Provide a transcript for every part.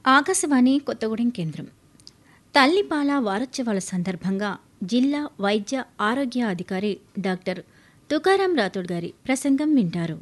ఆకాశవాణి కొత్తగూడెం కేంద్రం తల్లిపాల వారోత్సవాల సందర్భంగా జిల్లా వైద్య ఆరోగ్య అధికారి డాక్టర్ తుకారాం రాథోడ్ గారి ప్రసంగం వింటారు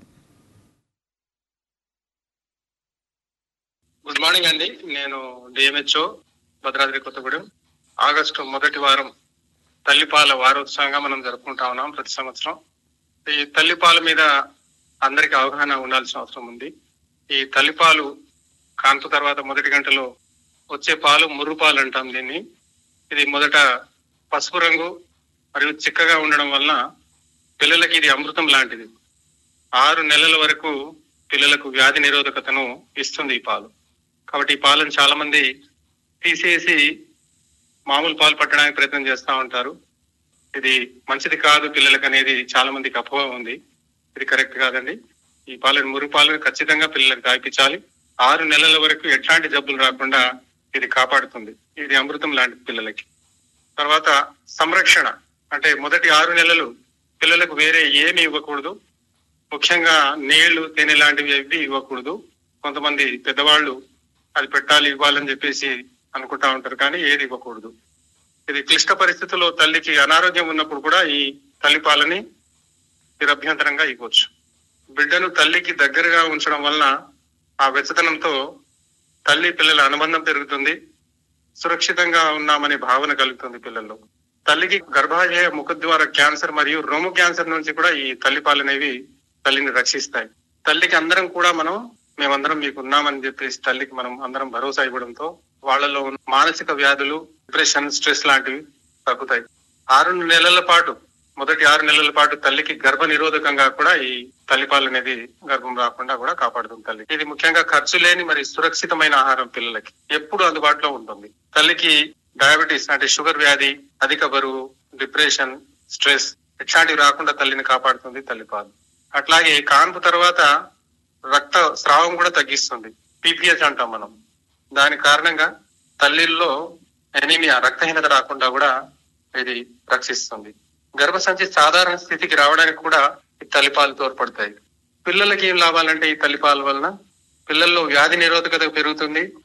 గుడ్ మార్నింగ్ అండి నేను డిఎంహెచ్ఓ భద్రాద్రి కొత్తగూడెం ఆగస్టు మొదటి వారం తల్లిపాల వారోత్సవంగా మనం జరుపుకుంటా ఉన్నాం ప్రతి సంవత్సరం ఈ తల్లిపాల మీద అందరికి అవగాహన ఉండాల్సిన అవసరం ఉంది ఈ తల్లిపాలు కాన్పు తర్వాత మొదటి గంటలో వచ్చే పాలు ముర్రు పాలు అంటాం దీన్ని ఇది మొదట పసుపు రంగు మరియు చిక్కగా ఉండడం వలన పిల్లలకి ఇది అమృతం లాంటిది ఆరు నెలల వరకు పిల్లలకు వ్యాధి నిరోధకతను ఇస్తుంది ఈ పాలు కాబట్టి ఈ పాలను చాలా మంది తీసేసి మామూలు పాలు పట్టడానికి ప్రయత్నం చేస్తూ ఉంటారు ఇది మంచిది కాదు పిల్లలకు అనేది చాలా మందికి అపోహ ఉంది ఇది కరెక్ట్ కాదండి ఈ పాలను మురుగు పాలను ఖచ్చితంగా పిల్లలకు తాగిపించాలి ఆరు నెలల వరకు ఎట్లాంటి జబ్బులు రాకుండా ఇది కాపాడుతుంది ఇది అమృతం లాంటి పిల్లలకి తర్వాత సంరక్షణ అంటే మొదటి ఆరు నెలలు పిల్లలకు వేరే ఏమి ఇవ్వకూడదు ముఖ్యంగా నీళ్లు తేనె లాంటివి ఏవి ఇవ్వకూడదు కొంతమంది పెద్దవాళ్ళు అది పెట్టాలి ఇవ్వాలని చెప్పేసి అనుకుంటా ఉంటారు కానీ ఏది ఇవ్వకూడదు ఇది క్లిష్ట పరిస్థితుల్లో తల్లికి అనారోగ్యం ఉన్నప్పుడు కూడా ఈ తల్లిపాలని నిరభ్యంతరంగా ఇవ్వచ్చు బిడ్డను తల్లికి దగ్గరగా ఉంచడం వలన ఆ వెచ్చతనంతో తల్లి పిల్లల అనుబంధం పెరుగుతుంది సురక్షితంగా ఉన్నామనే భావన కలుగుతుంది పిల్లల్లో తల్లికి గర్భాశయ ముఖద్వార క్యాన్సర్ మరియు రొమ్ము క్యాన్సర్ నుంచి కూడా ఈ తల్లిపాలు అనేవి తల్లిని రక్షిస్తాయి తల్లికి అందరం కూడా మనం మేమందరం మీకు ఉన్నామని చెప్పేసి తల్లికి మనం అందరం భరోసా ఇవ్వడంతో వాళ్ళలో ఉన్న మానసిక వ్యాధులు డిప్రెషన్ స్ట్రెస్ లాంటివి తగ్గుతాయి ఆరు నెలల పాటు మొదటి ఆరు నెలల పాటు తల్లికి గర్భ నిరోధకంగా కూడా ఈ తల్లిపాలు అనేది గర్భం రాకుండా కూడా కాపాడుతుంది తల్లి ఇది ముఖ్యంగా ఖర్చు లేని మరి సురక్షితమైన ఆహారం పిల్లలకి ఎప్పుడు అందుబాటులో ఉంటుంది తల్లికి డయాబెటీస్ అంటే షుగర్ వ్యాధి అధిక బరువు డిప్రెషన్ స్ట్రెస్ ఇట్లాంటివి రాకుండా తల్లిని కాపాడుతుంది తల్లిపాలు అట్లాగే కాన్పు తర్వాత రక్త స్రావం కూడా తగ్గిస్తుంది పీపీహెచ్ అంటాం మనం దాని కారణంగా తల్లిల్లో ఎనీమియా రక్తహీనత రాకుండా కూడా ఇది రక్షిస్తుంది గర్భసంచి సాధారణ స్థితికి రావడానికి కూడా ఈ తల్లిపాలు తోడ్పడతాయి పిల్లలకి ఏం లాభాలంటే ఈ తల్లిపాల వలన పిల్లల్లో వ్యాధి నిరోధకత పెరుగుతుంది